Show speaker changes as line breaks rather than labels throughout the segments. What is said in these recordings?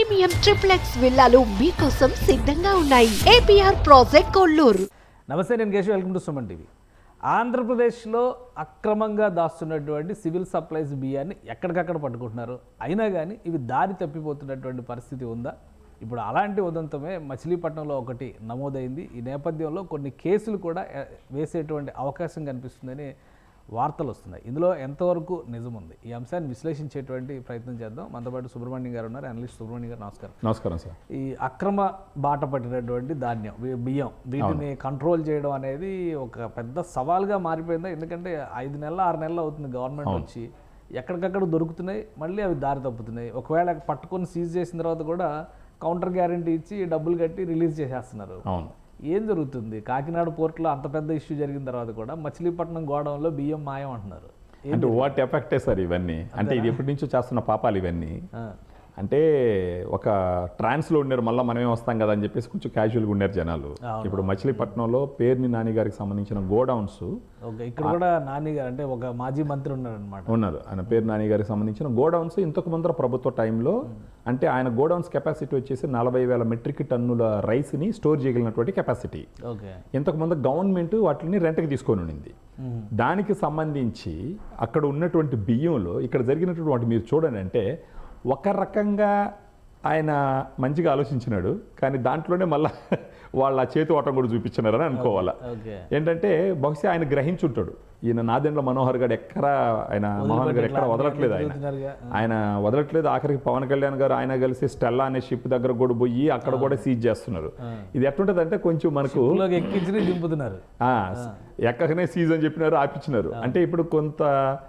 Premium triplex విల్లాలు మీకోసం సిద్ధంగా ఉన్నాయి ఏపీఆర్ ప్రాజెక్ట్ కొల్లూరు
నమస్తే నేను Keshav welcome to Suman TV ఆంధ్రప్రదేశ్లో అక్రమంగా దాస్తున్నటువంటి సివిల్ సప్లైస్ బియ్యాన్ని ఎక్కడికక్కడ పట్టుకుంటున్నారు అయినా కానీ ఇవి దారి తప్పిపోతున్నటువంటి పరిస్థితి ఉందా ఇప్పుడు అలాంటి ఉదంతమే మచిలీపట్నంలో ఒకటి నమోదైంది ఈ నేపథ్యంలో కొన్ని కేసులు కూడా ఎ, వేసేటువంటి అవకాశం కనిపిస్తుందని వార్తలు వస్తున్నాయి ఇందులో ఎంతవరకు నిజం ఉంది ఈ అంశాన్ని విశ్లేషించేటువంటి ప్రయత్నం చేద్దాం మనతో పాటు సుబ్రహ్మణ్యం గారు ఉన్నారు అనలిస్ట్ సుబ్రహ్మణ్యం గారు నమస్కారం
నమస్కారం సార్
ఈ అక్రమ బాట పట్టినటువంటి ధాన్యం వీ- బియ్యం వీటిని కంట్రోల్ చేయడం అనేది ఒక పెద్ద సవాల్గా మారిపోయిందా ఎందుకంటే ఐదు నెలలు ఆరు నెలలు అవుతుంది గవర్నమెంట్ వచ్చి ఎక్కడికక్కడ దొరుకుతున్నాయి మళ్ళీ అవి దారి తప్పుతున్నాయి ఒకవేళ పట్టుకొని సీజ్ చేసిన తర్వాత కూడా కౌంటర్ గ్యారంటీ ఇచ్చి డబ్బులు కట్టి రిలీజ్ చేసేస్తున్నారు
అవును
ఏం జరుగుతుంది కాకినాడ పోర్టులో అంత పెద్ద ఇష్యూ జరిగిన తర్వాత కూడా మచిలీపట్నం గోడౌన్లో బియ్యం మాయం అంటున్నారు
అంటే వాట్ ఎఫెక్టే సార్ ఇవన్నీ అంటే ఇది ఎప్పటి నుంచో చేస్తున్న పాపాలు ఇవన్నీ
ఆ,
అంటే ఒక ట్రాన్స్లో ఉన్నారు మళ్ళీ మనమే వస్తాం కదా అని చెప్పేసి కొంచెం క్యాజువల్గా ఉన్నారు జనాలు ఇప్పుడు మచిలీపట్నంలో పేర్ని నాని గారికి సంబంధించిన గోడౌన్స్
ఓకే ఇక్కడ కూడా నాని గారు అంటే ఒక మాజీ మంత్రి ఉన్నారనమాట
ఉన్నారు ఆయన పేరు నాని గారికి సంబంధించిన గోడౌన్స్ ఇంతకు ముందర ప్రభుత్వ టైంలో అంటే ఆయన గోడౌన్స్ కెపాసిటీ వచ్చేసి నలభై వేల మెట్రిక్ టన్నుల రైస్ని స్టోర్ చేయగలిగినటువంటి కెపాసిటీ
ఓకే
ఇంతకు ముందు గవర్నమెంట్ వాటిని రెంట్కి తీసుకొని ఉండింది దానికి సంబంధించి అక్కడ ఉన్నటువంటి బియ్యంలో ఇక్కడ జరిగినటువంటి మీరు చూడండి అంటే ఒక రకంగా ఆయన మంచిగా ఆలోచించినాడు కానీ దాంట్లోనే మళ్ళా వాళ్ళ చేతి ఓటం కూడా చూపించినారని అనుకోవాలా
ఓకే
ఏంటంటే బహుశా ఆయన గ్రహించుంటాడు ఈయన నాదెండ్ల మనోహర్ గారు ఎక్కడ ఆయన మోహన్ గారు ఎక్కడ వదలట్లేదు ఆయన
తిరుగుతున్నారుగా.
ఆయన వదలట్లేదు ఆఖరికి పవన్ కళ్యాణ్ గారు ఆయన కలిసి స్టెల్లా అనే షిప్ దగ్గర కూడా పోయి అక్కడ కూడా సీజ్ చేస్తున్నారు ఇది ఎట్లుంటది అంటే కొంచెం మనకు
లోకి ఎక్కించి దింపుతున్నారు
ఆ, ఎక్కకనే సీజ్ అని చెప్పినారు ఆపించినారు అంటే ఇప్పుడు కొంత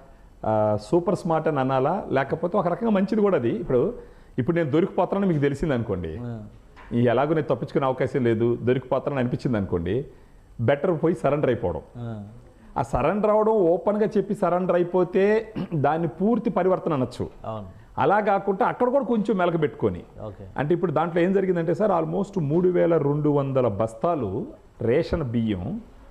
ఆ, సూపర్ స్మార్ట్ అని అనాలా లేకపోతే ఒక రకంగా మంచిది కూడా అది ఇప్పుడు ఇప్పుడు నేను దొరికిపోతానని మీకు తెలిసింది అనుకోండి ఈ ఎలాగో నేను తప్పించుకునే అవకాశం లేదు దొరికిపోతానని అనిపించింది అనుకోండి బెటర్ పోయి సరెండర్ అయిపోవడం
ఆ,
ఆ సరెండర్ అవడం ఓపెన్గా చెప్పి సరెండర్ అయిపోతే దాన్ని పూర్తి పరివర్తన అనొచ్చు
అవును
అలా కాకుండా అక్కడ కూడా కొంచెం మెలక పెట్టుకొని
ఓకే
అంటే ఇప్పుడు దాంట్లో ఏం జరిగిందంటే సార్ ఆల్మోస్ట్ మూడు వేల రెండు వందల బస్తాలు రేషన్ బియ్యం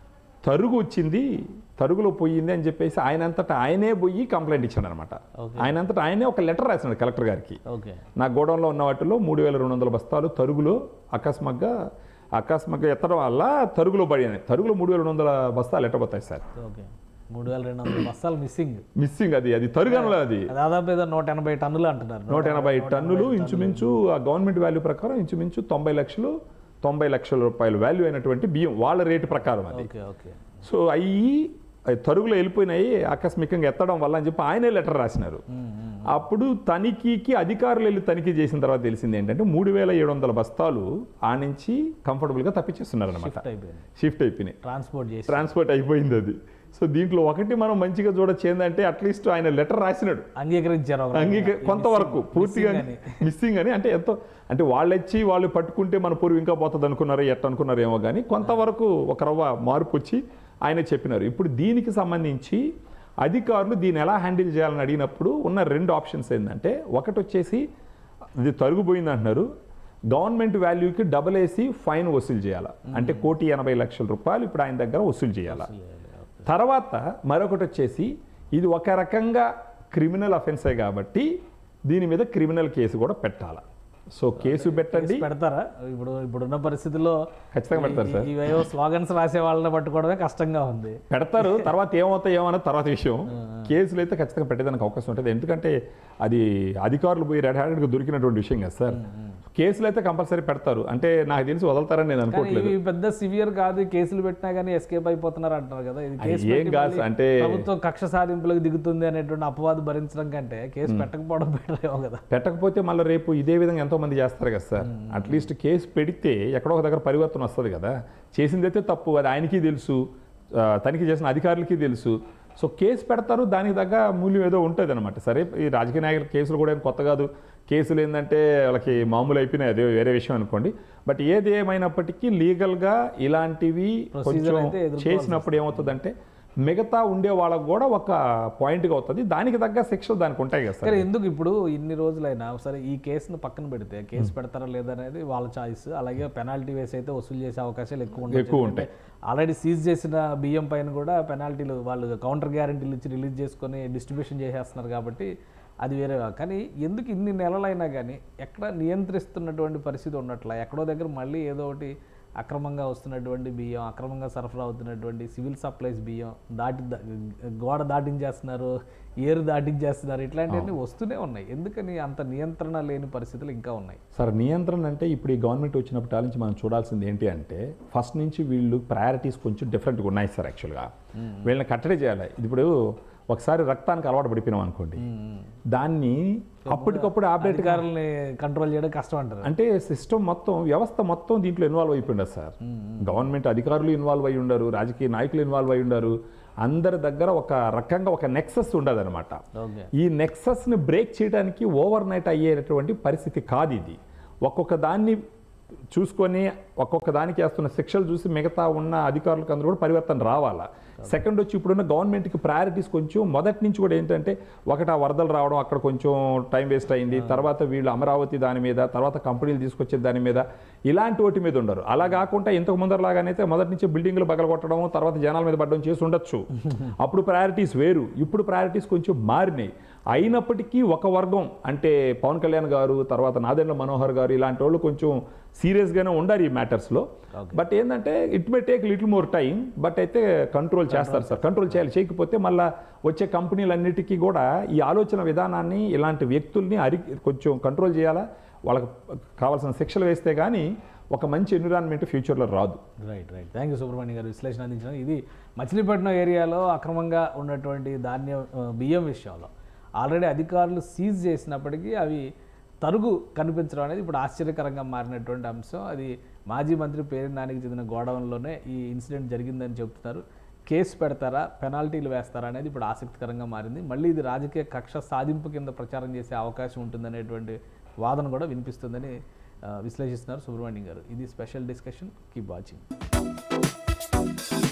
తరుగు వచ్చింది తరుగులో పోయింది అని చెప్పేసి ఆయనంతటా ఆయనే పోయి కంప్లైంట్ ఇచ్చాడు అనమాట ఆయనంతటా ఆయనే ఒక లెటర్ రాసినాడు కలెక్టర్ గారికి
ఓకే
నా గోడౌన్లో ఉన్న వాటిలో మూడు వేల రెండు వందల బస్తాలు తరుగులో అకస్మాత్గా అకస్మాత్గా ఎత్తడం వల్ల తరుగులో పడినాయి తరుగులో మూడు వేల రెండు వందల బస్తాలు ఎట్టబోతాయి సార్
ఓకే మూడు వేల రెండు వందల బస్తాలు మిస్సింగ్
మిస్సింగ్ అది అది తరుగనలో అది
దాదాపు ఏదో నూట ఎనభై టన్నులు అంటున్నారు
నూట ఎనభై టన్నులు ఇంచుమించు ఆ గవర్నమెంట్ వాల్యూ ప్రకారం ఇంచుమించు తొంభై లక్షలు తొంభై లక్షల రూపాయల వాల్యూ అయినటువంటి బియ్యం వాళ్ళ రేటు ప్రకారం అది
ఓకే ఓకే
సో అవి అవి తరుగులో వెళ్ళిపోయినాయి ఆకస్మికంగా ఎత్తడం వల్ల అని చెప్పి ఆయనే లెటర్ రాసినారు అప్పుడు తనిఖీకి అధికారులు వెళ్ళి తనిఖీ చేసిన తర్వాత తెలిసింది ఏంటంటే మూడు వేల ఏడు వందల బస్తాలు ఆ నుంచి కంఫర్టబుల్గా తప్పించేస్తున్నారు అనమాట
షిఫ్ట్ అయిపోయింది
షిఫ్ట్ అయిపోయినాయి
ట్రాన్స్పోర్ట్ చేసి
ట్రాన్స్పోర్ట్ అయిపోయింది అది సో దీంట్లో ఒకటి మనం మంచిగా చూడొచ్చు ఏంటంటే అట్లీస్ట్ ఆయన లెటర్ రాసినాడు
అంగీకరించారు ఒక
అంగీక కొంతవరకు పూర్తిగా
అని.
మిస్సింగ్ అని అంటే ఎంతో అంటే వాళ్ళు వచ్చి వాళ్ళు పట్టుకుంటే మన పూర్వం ఇంకా పోతుంది అనుకున్నారో ఎట్ట అనుకున్నారో ఏమో కానీ కొంతవరకు ఒక రవ్వ మార్పు వచ్చి ఆయన చెప్పినారు ఇప్పుడు దీనికి సంబంధించి అధికారులు దీన్ని ఎలా హ్యాండిల్ చేయాలని అడిగినప్పుడు ఉన్న రెండు ఆప్షన్స్ ఏంటంటే ఒకటి వచ్చేసి ఇది తరుగుపోయింది అంటున్నారు గవర్నమెంట్ వాల్యూకి డబల్ వేసి ఫైన్ వసూలు చేయాలి అంటే కోటి ఎనభై లక్షల రూపాయలు ఇప్పుడు ఆయన దగ్గర వసూలు చేయాలి తర్వాత మరొకటి వచ్చేసి ఇది ఒక రకంగా క్రిమినల్ అఫెన్సే కాబట్టి దీని మీద క్రిమినల్ కేసు కూడా పెట్టాలి సో కేసు పెట్టండి
పెడతారా ఇప్పుడు ఇప్పుడున్న పరిస్థితుల్లో
ఖచ్చితంగా పెడతారు సార్
ఈ- ఇవేవో స్లోగన్స్ రాసే వాళ్ళని పట్టుకోవడమే కష్టంగా ఉంది
పెడతారు తర్వాత ఏమవుతాయి ఏమన్నా తర్వాత విషయం కేసులు అయితే ఖచ్చితంగా పెట్టేదానికి అవకాశం ఉంటుంది ఎందుకంటే అది అధికారులు పోయి రెడ్ హ్యాండెడ్గా దొరికినటువంటి విషయం కదా సార్ కేసులు అయితే కంపల్సరీ పెడతారు అంటే నాకు తెలిసి వదలతారని నేను
కానీ
అనుకోవట్లేదు
ఇవి పెద్ద సివియర్ కాదు కేసులు పెట్టినా కానీ ఎస్కేప్ అయిపోతున్నారు అంటారు కదా ఇది కేసు
ఏం
పెట్టి
కాదు
మళ్ళీ
అంటే-
ప్రభుత్వం కక్ష సాధింపులకు దిగుతుంది అనేటువంటి అపవాదు భరించడం కంటే కేసు పెట్టకపోవడం బెటర్ ఏమో కదా
పెట్టకపోతే మళ్ళీ రేపు ఇదే విధంగా ఎంతో మంది చేస్తారు కదా సార్ అట్లీస్ట్ కేసు పెడితే ఎక్కడో ఒక దగ్గర పరివర్తన వస్తుంది కదా చేసిందైతే తప్పు అది ఆయనకి తెలుసు ఆ, తనిఖీ చేసిన అధికారులకి తెలుసు సో కేసు పెడతారు దానికి తగ్గ మూల్యం ఏదో ఉంటుంది అనమాట సరే ఈ రాజకీయ నాయకుల కేసులు కూడా ఏం కొత్త కాదు కేసులు ఏంటంటే వాళ్ళకి మామూలు అయిపోయినాయి అదే వేరే విషయం అనుకోండి బట్ ఏది ఏమైనప్పటికీ లీగల్గా ఇలాంటివి కొంచెం
అయితే ఎదుర్కోవాల్సి
చేసినప్పుడు ఏమవుతుందంటే మిగతా ఉండే వాళ్ళకు కూడా ఒక పాయింట్గా అవుతుంది దానికి తగ్గ శిక్షలు దానికి ఉంటాయి కదా సార్
కానీ ఎందుకు ఇప్పుడు ఇన్ని రోజులైనా సరే ఈ కేసును పక్కన పెడితే కేసు పెడతారా లేదా అనేది వాళ్ళ చాయిస్ అలాగే పెనాల్టీ వేసి అయితే వసూలు చేసే అవకాశాలు ఎక్కువ ఉంటాయి
ఎక్కువ ఉంటాయి.
ఆల్రెడీ సీజ్ చేసిన బియ్యం పైన కూడా పెనాల్టీలు వాళ్ళు కౌంటర్ గ్యారంటీలు ఇచ్చి రిలీజ్ చేసుకొని డిస్ట్రిబ్యూషన్ చేసేస్తున్నారు కాబట్టి అది వేరే కానీ ఎందుకు ఇన్ని నెలలైనా కానీ ఎక్కడ నియంత్రిస్తున్నటువంటి పరిస్థితి ఉన్నట్ల ఎక్కడో దగ్గర మళ్ళీ ఏదో ఒకటి అక్రమంగా వస్తున్నటువంటి బియ్యం అక్రమంగా సరఫరా అవుతున్నటువంటి సివిల్ సప్లైస్ బియ్యం దాటి దా- గోడ దాటించేస్తున్నారు ఏరు దాటించేస్తున్నారు ఇట్లాంటివన్నీ వస్తూనే ఉన్నాయి ఎందుకని అంత నియంత్రణ లేని పరిస్థితులు ఇంకా ఉన్నాయి
సార్ నియంత్రణ అంటే ఇప్పుడు ఈ గవర్నమెంట్ వచ్చినప్పటి నుంచి మనం చూడాల్సింది ఏంటి అంటే ఫస్ట్ నుంచి వీళ్ళు ప్రయారిటీస్ కొంచెం డిఫరెంట్గా ఉన్నాయి సార్ యాక్చువల్గా వీళ్ళని కట్టడి చేయాలి ఇది ఇప్పుడు ఒకసారి రక్తానికి అలవాటు పడిపోయినాం అనుకోండి దాన్ని అప్పటికప్పుడు ఆపరేట్
అధికారులని కంట్రోల్ చేయడం కష్టం అంటారు
అంటే సిస్టమ్ మొత్తం వ్యవస్థ మొత్తం దీంట్లో ఇన్వాల్వ్ అయిపోయింది సార్ గవర్నమెంట్ అధికారులు ఇన్వాల్వ్ అయి ఉండరు రాజకీయ నాయకులు ఇన్వాల్వ్ అయి ఉండరు అందరి దగ్గర ఒక రకంగా ఒక నెక్సస్ ఉండదు అనమాట
ఓకే
ఈ నెక్సస్ని బ్రేక్ చేయడానికి ఓవర్ నైట్ అయ్యేటటువంటి పరిస్థితి కాదు ఇది ఒక్కొక్క దాన్ని చూసుకొని ఒక్కొక్క దానికి వేస్తున్న శిక్షలు చూసి మిగతా ఉన్న అధికారులకు అందరూ కూడా పరివర్తన రావాలా సెకండ్ వచ్చి ఇప్పుడున్న గవర్నమెంట్కి ప్రయారిటీస్ కొంచెం మొదటి నుంచి కూడా ఏంటంటే ఒకటి ఆ వరదలు రావడం అక్కడ కొంచెం టైం వేస్ట్ అయింది తర్వాత వీళ్ళు అమరావతి దాని మీద తర్వాత కంపెనీలు తీసుకొచ్చే దాని మీద ఇలాంటి వాటి మీద ఉండరు అలా కాకుండా ఇంతకు ముందరలాగానైతే మొదటి నుంచి బిల్డింగ్లు పగలగొట్టడం తర్వాత జనాల మీద పడడం చేసి ఉండొచ్చు అప్పుడు ప్రయారిటీస్ వేరు ఇప్పుడు ప్రయారిటీస్ కొంచెం మారినాయి అయినప్పటికీ ఒక వర్గం అంటే పవన్ కళ్యాణ్ గారు తర్వాత నాదెండ్ల మనోహర్ గారు ఇలాంటి వాళ్ళు కొంచెం సీరియస్గానే ఉండారు ఈ మ్యాటర్స్లో బట్ ఏంటంటే it may take little more time but అయితే కంట్రోల్ చేస్తారు సార్ కంట్రోల్ చేయాలి చేయకపోతే మళ్ళీ వచ్చే కంపెనీలన్నిటికీ కూడా ఈ ఆలోచన విధానాన్ని ఇలాంటి వ్యక్తుల్ని అరి కొంచెం కంట్రోల్ చేయాలా వాళ్ళకి కావాల్సిన శిక్షలు వేస్తే కానీ ఒక మంచి ఎన్విరాన్మెంట్ ఫ్యూచర్లో రాదు
right right thank you Subrahmanyam గారు విశ్లేషణ అందించిన ఇది మచిలీపట్నం ఏరియాలో అక్రమంగా ఉన్నటువంటి ధాన్యం ఆ, బియ్యం విషయంలో ఆల్రెడీ అధికారులు సీజ్ చేసినప్పటికీ అవి తరుగు కనిపించడం అనేది ఇప్పుడు ఆశ్చర్యకరంగా మారినటువంటి అంశం అది మాజీ మంత్రి పేరు నానికి చెందిన గోడౌన్లోనే ఈ ఇన్సిడెంట్ జరిగిందని చెప్తున్నారు కేసు పెడతారా పెనాల్టీలు వేస్తారా అనేది ఇప్పుడు ఆసక్తికరంగా మారింది మళ్ళీ ఇది రాజకీయ కక్ష సాధింపు కింద ప్రచారం చేసే అవకాశం ఉంటుందనేటువంటి వాదన కూడా వినిపిస్తుందని ఆ, విశ్లేషిస్తున్నారు సుబ్రహ్మణ్యం గారు ఇది స్పెషల్ డిస్కషన్ కీప్ వాచింగ్